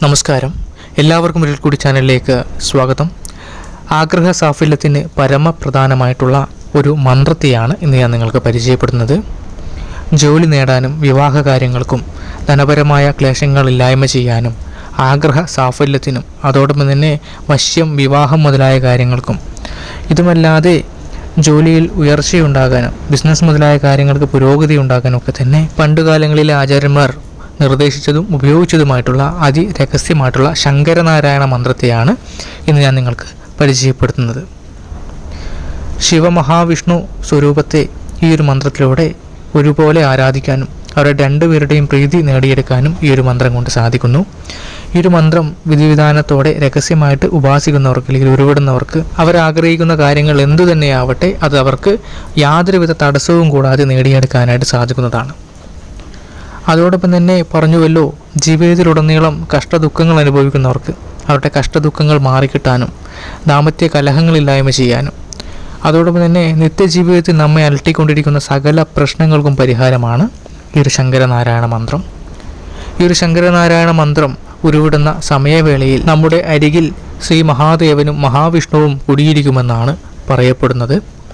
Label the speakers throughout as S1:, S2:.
S1: നമസ്കാരം എല്ലാവർക്കും ഒരിക്കൽ കൂടി ചാനലിലേക്ക് സ്വാഗതം ആഗ്രഹ സാഫല്യത്തിന് പരമപ്രധാനമായിട്ടുള്ള ഒരു മന്ത്രത്തെയാണ് ഇന്ന് ഞാൻ നിങ്ങൾക്ക് പരിചയപ്പെടുന്നത് ജോലി നേടാനും വിവാഹ കാര്യങ്ങൾക്കും ധനപരമായ ക്ലേശങ്ങളില്ലായ്മ ചെയ്യാനും ആഗ്രഹ സാഫല്യത്തിനും അതോടൊപ്പം തന്നെ വശ്യം വിവാഹം മുതലായ കാര്യങ്ങൾക്കും ഇതുമല്ലാതെ ജോലിയിൽ ഉയർച്ചയുണ്ടാകാനും ബിസിനസ് മുതലായ കാര്യങ്ങൾക്ക് പുരോഗതി ഉണ്ടാകാനും ഒക്കെ തന്നെ പണ്ടുകാലങ്ങളിലെ ആചാര്യന്മാർ നിർദ്ദേശിച്ചതും ഉപയോഗിച്ചതുമായിട്ടുള്ള അതിരഹസ്യമായിട്ടുള്ള ശങ്കരനാരായണ മന്ത്രത്തെയാണ് ഇന്ന് ഞാൻ നിങ്ങൾക്ക് പരിചയപ്പെടുത്തുന്നത് ശിവമഹാവിഷ്ണു സ്വരൂപത്തെ ഈ ഒരു മന്ത്രത്തിലൂടെ ഒരുപോലെ ആരാധിക്കാനും അവരുടെ രണ്ടുപേരുടെയും പ്രീതി നേടിയെടുക്കാനും ഈ ഒരു മന്ത്രം കൊണ്ട് സാധിക്കുന്നു ഈ ഒരു മന്ത്രം വിധിവിധാനത്തോടെ രഹസ്യമായിട്ട് ഉപാസിക്കുന്നവർക്ക് അല്ലെങ്കിൽ ഉരുവിടുന്നവർക്ക് അവരാഗ്രഹിക്കുന്ന കാര്യങ്ങൾ എന്തു തന്നെയാവട്ടെ അത് അവർക്ക് യാതൊരുവിധ തടസ്സവും കൂടാതെ നേടിയെടുക്കാനായിട്ട് സാധിക്കുന്നതാണ് അതോടൊപ്പം തന്നെ പറഞ്ഞുവല്ലോ ജീവിതത്തിലുടനീളം കഷ്ടദുഃഖങ്ങൾ അനുഭവിക്കുന്നവർക്ക് അവരുടെ കഷ്ടദുഃഖങ്ങൾ മാറിക്കിട്ടാനും ദാമ്പത്യ കലഹങ്ങളില്ലായ്മ ചെയ്യാനും അതോടൊപ്പം തന്നെ നിത്യജീവിതത്തിൽ നമ്മെ അലട്ടിക്കൊണ്ടിരിക്കുന്ന സകല പ്രശ്നങ്ങൾക്കും പരിഹാരമാണ് ഈ ഒരു ശങ്കരനാരായണ മന്ത്രം ഈ ഒരു ശങ്കരനാരായണ മന്ത്രം ഉരുവിടുന്ന സമയവേളയിൽ നമ്മുടെ അരികിൽ ശ്രീ മഹാദേവനും മഹാവിഷ്ണുവും കുടിയിരിക്കുമെന്നാണ് പറയപ്പെടുന്നത്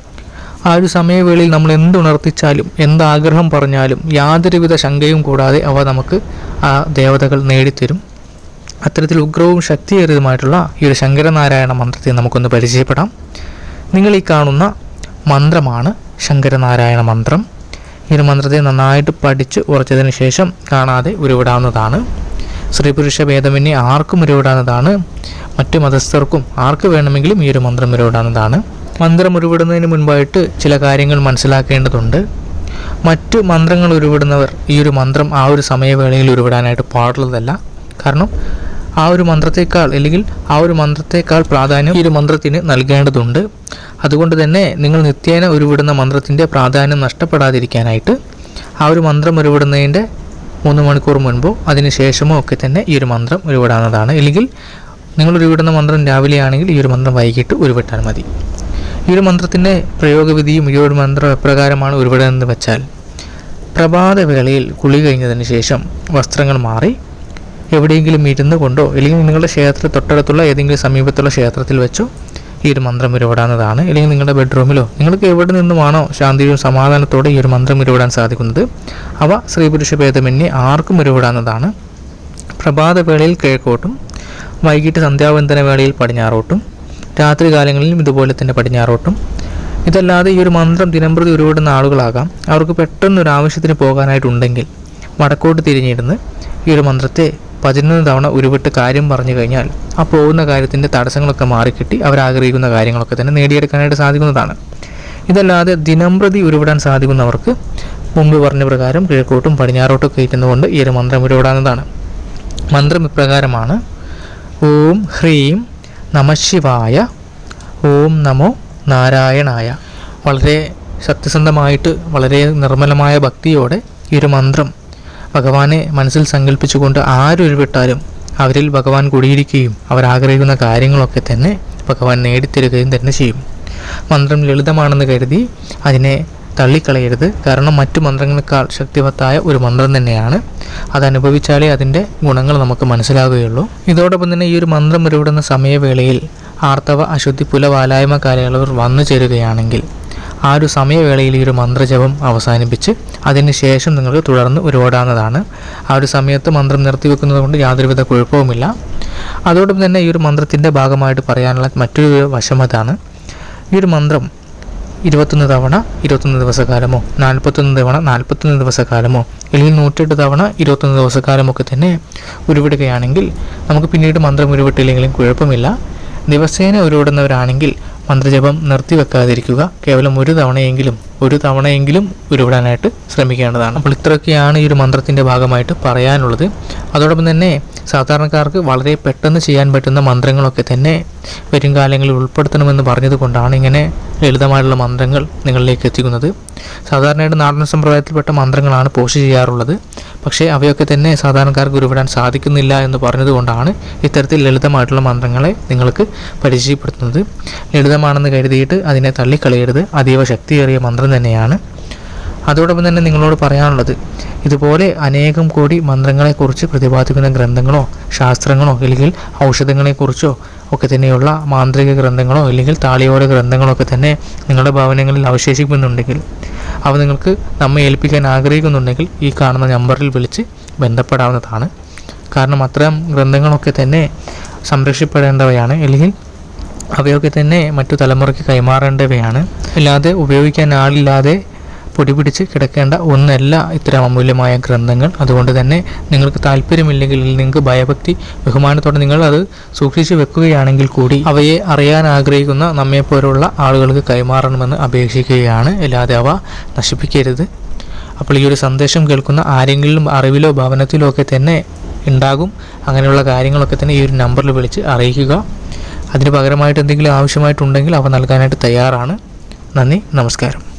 S1: ആ ഒരു സമയവേളയിൽ നമ്മൾ എന്തുണർത്തിച്ചാലും എന്താഗ്രഹം പറഞ്ഞാലും യാതൊരുവിധ ശങ്കയും കൂടാതെ അവ നമുക്ക് ആ ദേവതകൾ നേടിത്തരും അത്തരത്തിൽ ഉഗ്രവും ശക്തിയേറിയതുമായിട്ടുള്ള ഈ ഒരു ശങ്കരനാരായണ മന്ത്രത്തെ നമുക്കൊന്ന് പരിചയപ്പെടാം നിങ്ങൾ ഈ കാണുന്ന മന്ത്രമാണ് ശങ്കരനാരായണ മന്ത്രം ഈ ഒരു മന്ത്രത്തെ നന്നായിട്ട് പഠിച്ച് ഉറച്ചതിന് ശേഷം കാണാതെ ഉരുവിടാവുന്നതാണ് സ്ത്രീ പുരുഷ ഭേദമന്യേ ആർക്കും ഉരുവിടാവുന്നതാണ് മറ്റു മതസ്ഥർക്കും ആർക്ക് വേണമെങ്കിലും ഈ ഒരു മന്ത്രം ഉരുവിടാവുന്നതാണ് മന്ത്രം ഉരുവിടുന്നതിന് മുൻപായിട്ട് ചില കാര്യങ്ങൾ മനസ്സിലാക്കേണ്ടതുണ്ട് മറ്റു മന്ത്രങ്ങൾ ഉരുവിടുന്നവർ ഈ ഒരു മന്ത്രം ആ ഒരു സമയവേളയിൽ ഉരുവിടാനായിട്ട് പാടുള്ളതല്ല കാരണം ആ ഒരു മന്ത്രത്തേക്കാൾ അല്ലെങ്കിൽ ആ ഒരു മന്ത്രത്തേക്കാൾ പ്രാധാന്യം ഈ ഒരു മന്ത്രത്തിന് നൽകേണ്ടതുണ്ട് അതുകൊണ്ട് തന്നെ നിങ്ങൾ നിത്യേന ഉരുവിടുന്ന മന്ത്രത്തിൻ്റെ പ്രാധാന്യം നഷ്ടപ്പെടാതിരിക്കാനായിട്ട് ആ ഒരു മന്ത്രം ഉരുവിടുന്നതിൻ്റെ മൂന്ന് മണിക്കൂർ മുൻപോ അതിന് ശേഷമോ ഒക്കെ തന്നെ ഈ ഒരു മന്ത്രം ഉരുവിടാവുന്നതാണ് അല്ലെങ്കിൽ നിങ്ങൾ ഉരുവിടുന്ന മന്ത്രം രാവിലെ ആണെങ്കിൽ ഈ ഒരു മന്ത്രം വൈകിട്ട് ഉരുവിട്ടാൽ മതി ഈ ഒരു മന്ത്രത്തിൻ്റെ പ്രയോഗവിധിയും ഈ ഒരു മന്ത്രം എപ്രകാരമാണ് ഉരുവിടുന്നതെന്ന് വെച്ചാൽ പ്രഭാതവേളയിൽ കുളി കഴിഞ്ഞതിന് ശേഷം വസ്ത്രങ്ങൾ മാറി എവിടെയെങ്കിലും ഇരുന്ന് കൊണ്ടോ അല്ലെങ്കിൽ നിങ്ങളുടെ ക്ഷേത്ര തൊട്ടടുത്തുള്ള ഏതെങ്കിലും സമീപത്തുള്ള ക്ഷേത്രത്തിൽ വെച്ചോ ഈ ഒരു മന്ത്രം ഉരുവിടാവുന്നതാണ് അല്ലെങ്കിൽ നിങ്ങളുടെ ബെഡ്റൂമിലോ നിങ്ങൾക്ക് എവിടെ നിന്നുമാണോ ശാന്തിയും സമാധാനത്തോടെ ഈ ഒരു മന്ത്രം ഉരുവിടാൻ സാധിക്കുന്നത് അവ സ്ത്രീ പുരുഷ ഭേദമന്യേ ആർക്കും ഉരുവിടാവുന്നതാണ് പ്രഭാതവേളയിൽ കിഴക്കോട്ടും വൈകിട്ട് സന്ധ്യാവന്തന വേളയിൽ പടിഞ്ഞാറോട്ടും രാത്രി കാലങ്ങളിലും ഇതുപോലെ തന്നെ പടിഞ്ഞാറോട്ടും ഇതല്ലാതെ ഈ ഒരു മന്ത്രം ദിനംപ്രതി ഉരുവിടുന്ന ആളുകളാകാം അവർക്ക് പെട്ടെന്ന് ഒരു ആവശ്യത്തിന് പോകാനായിട്ടുണ്ടെങ്കിൽ വടക്കോട്ട് തിരിഞ്ഞിരുന്ന് ഈ ഒരു മന്ത്രത്തെ പതിനൊന്ന് തവണ ഉരുവിട്ട് കാര്യം പറഞ്ഞു കഴിഞ്ഞാൽ ആ പോകുന്ന കാര്യത്തിൻ്റെ തടസ്സങ്ങളൊക്കെ മാറിക്കിട്ടി അവരാഗ്രഹിക്കുന്ന കാര്യങ്ങളൊക്കെ തന്നെ നേടിയെടുക്കാനായിട്ട് സാധിക്കുന്നതാണ് ഇതല്ലാതെ ദിനംപ്രതി ഉരുവിടാൻ സാധിക്കുന്നവർക്ക് മുമ്പ് പറഞ്ഞ പ്രകാരം കിഴക്കോട്ടും പടിഞ്ഞാറോട്ടൊക്കെ ഇരുന്നുകൊണ്ട് ഈ ഒരു മന്ത്രം ഉരുവിടാവുന്നതാണ് മന്ത്രം ഇപ്രകാരമാണ് ഓം ഹ്രീം നമശിവായ ഓം നമോ നാരായണായ വളരെ സത്യസന്ധമായിട്ട് വളരെ നിർമ്മലമായ ഭക്തിയോടെ ഈ ഒരു മന്ത്രം ഭഗവാനെ മനസ്സിൽ സങ്കല്പിച്ചുകൊണ്ട് ആരൊരുവിട്ടാലും അവരിൽ ഭഗവാൻ കുടിയിരിക്കുകയും അവരാഗ്രഹിക്കുന്ന കാര്യങ്ങളൊക്കെ തന്നെ ഭഗവാൻ നേടിത്തരുകയും തന്നെ ചെയ്യും മന്ത്രം ലളിതമാണെന്ന് കരുതി അതിനെ തള്ളിക്കളയരുത് കാരണം മറ്റു മന്ത്രങ്ങളെക്കാൾ ശക്തിവത്തായ ഒരു മന്ത്രം തന്നെയാണ് അത് അനുഭവിച്ചാലേ അതിൻ്റെ ഗുണങ്ങൾ നമുക്ക് മനസ്സിലാകുകയുള്ളൂ ഇതോടൊപ്പം തന്നെ ഈ ഒരു മന്ത്രം ഉരുവിടുന്ന സമയവേളയിൽ ആർത്തവ അശുദ്ധി പുലവാലായ്മ കാലയളവർ വന്നു ചേരുകയാണെങ്കിൽ ആ ഒരു സമയവേളയിൽ ഈ ഒരു മന്ത്രജപം അവസാനിപ്പിച്ച് അതിന് ശേഷം നിങ്ങൾക്ക് തുടർന്ന് ഉരുവിടാവുന്നതാണ് ആ ഒരു സമയത്ത് മന്ത്രം നിർത്തിവെക്കുന്നത് കൊണ്ട് യാതൊരുവിധ കുഴപ്പവുമില്ല അതോടൊപ്പം തന്നെ ഈ ഒരു മന്ത്രത്തിൻ്റെ ഭാഗമായിട്ട് പറയാനുള്ള മറ്റൊരു വശമതാണ് ഈ ഒരു മന്ത്രം ഇരുപത്തൊന്ന് തവണ ഇരുപത്തൊന്ന് ദിവസക്കാലമോ നാൽപ്പത്തൊന്ന് തവണ നാൽപ്പത്തൊന്ന് ദിവസക്കാലമോ അല്ലെങ്കിൽ നൂറ്റെട്ട് തവണ ഇരുപത്തൊന്ന് ദിവസക്കാലമൊക്കെ തന്നെ ഉരുവിടുകയാണെങ്കിൽ നമുക്ക് പിന്നീട് മന്ത്രം ഉരുവിട്ടില്ലെങ്കിലും കുഴപ്പമില്ല ദിവസേന ഉരുവിടുന്നവരാണെങ്കിൽ മന്ത്രജപം നിർത്തിവെക്കാതിരിക്കുക കേവലം ഒരു തവണയെങ്കിലും ഒരു തവണയെങ്കിലും ഉരുവിടാനായിട്ട് ശ്രമിക്കേണ്ടതാണ് അപ്പോൾ ഇത്രയൊക്കെയാണ് ഈ ഒരു മന്ത്രത്തിൻ്റെ ഭാഗമായിട്ട് പറയാനുള്ളത് അതോടൊപ്പം തന്നെ സാധാരണക്കാർക്ക് വളരെ പെട്ടെന്ന് ചെയ്യാൻ പറ്റുന്ന മന്ത്രങ്ങളൊക്കെ തന്നെ വരും കാലങ്ങളിൽ ഉൾപ്പെടുത്തണമെന്ന് പറഞ്ഞതുകൊണ്ടാണ് ഇങ്ങനെ ലളിതമായിട്ടുള്ള മന്ത്രങ്ങൾ നിങ്ങളിലേക്ക് എത്തിക്കുന്നത് സാധാരണയായിട്ട് നാടൻ സമ്പ്രദായത്തിൽപ്പെട്ട മന്ത്രങ്ങളാണ് പോസ്റ്റ് ചെയ്യാറുള്ളത് പക്ഷേ അവയൊക്കെ തന്നെ സാധാരണക്കാർക്ക് ഉരുവിടാൻ സാധിക്കുന്നില്ല എന്ന് പറഞ്ഞതുകൊണ്ടാണ് ഇത്തരത്തിൽ ലളിതമായിട്ടുള്ള മന്ത്രങ്ങളെ നിങ്ങൾക്ക് പരിചയപ്പെടുത്തുന്നത് ലളിതമാണെന്ന് കരുതിയിട്ട് അതിനെ തള്ളിക്കളയരുത് അതീവ ശക്തിയേറിയ മന്ത്രം തന്നെയാണ് അതോടൊപ്പം തന്നെ നിങ്ങളോട് പറയാനുള്ളത് ഇതുപോലെ അനേകം കോടി മന്ത്രങ്ങളെക്കുറിച്ച് പ്രതിപാദിക്കുന്ന ഗ്രന്ഥങ്ങളോ ശാസ്ത്രങ്ങളോ അല്ലെങ്കിൽ ഔഷധങ്ങളെക്കുറിച്ചോ ഒക്കെ തന്നെയുള്ള മാന്ത്രിക ഗ്രന്ഥങ്ങളോ അല്ലെങ്കിൽ താളിയോല ഗ്രന്ഥങ്ങളോ ഒക്കെ തന്നെ നിങ്ങളുടെ ഭവനങ്ങളിൽ അവശേഷിക്കുന്നുണ്ടെങ്കിൽ അവ നിങ്ങൾക്ക് നമ്മെ ഏൽപ്പിക്കാൻ ആഗ്രഹിക്കുന്നുണ്ടെങ്കിൽ ഈ കാണുന്ന നമ്പറിൽ വിളിച്ച് ബന്ധപ്പെടാവുന്നതാണ് കാരണം അത്തരം ഗ്രന്ഥങ്ങളൊക്കെ തന്നെ സംരക്ഷിക്കപ്പെടേണ്ടവയാണ് അല്ലെങ്കിൽ അവയൊക്കെ തന്നെ മറ്റു തലമുറയ്ക്ക് കൈമാറേണ്ടവയാണ് അല്ലാതെ ഉപയോഗിക്കാൻ ആളില്ലാതെ പൊടി പിടിച്ച് കിടക്കേണ്ട ഒന്നല്ല ഇത്തരം അമൂല്യമായ ഗ്രന്ഥങ്ങൾ അതുകൊണ്ട് തന്നെ നിങ്ങൾക്ക് താല്പര്യമില്ലെങ്കിൽ അല്ലെങ്കിൽ നിങ്ങൾക്ക് ഭയഭക്തി ബഹുമാനത്തോടെ നിങ്ങൾ അത് സൂക്ഷിച്ചു വെക്കുകയാണെങ്കിൽ കൂടി അവയെ അറിയാൻ ആഗ്രഹിക്കുന്ന നമ്മെപ്പോലുള്ള ആളുകൾക്ക് കൈമാറണമെന്ന് അപേക്ഷിക്കുകയാണ് അല്ലാതെ അവ നശിപ്പിക്കരുത് അപ്പോൾ ഈ ഒരു സന്ദേശം കേൾക്കുന്ന ആരെങ്കിലും അറിവിലോ ഭവനത്തിലോ ഒക്കെ തന്നെ ഉണ്ടാകും അങ്ങനെയുള്ള കാര്യങ്ങളൊക്കെ തന്നെ ഈ ഒരു നമ്പറിൽ വിളിച്ച് അറിയിക്കുക അതിന് പകരമായിട്ട് എന്തെങ്കിലും ആവശ്യമായിട്ടുണ്ടെങ്കിൽ അവ നൽകാനായിട്ട് തയ്യാറാണ് നന്ദി നമസ്കാരം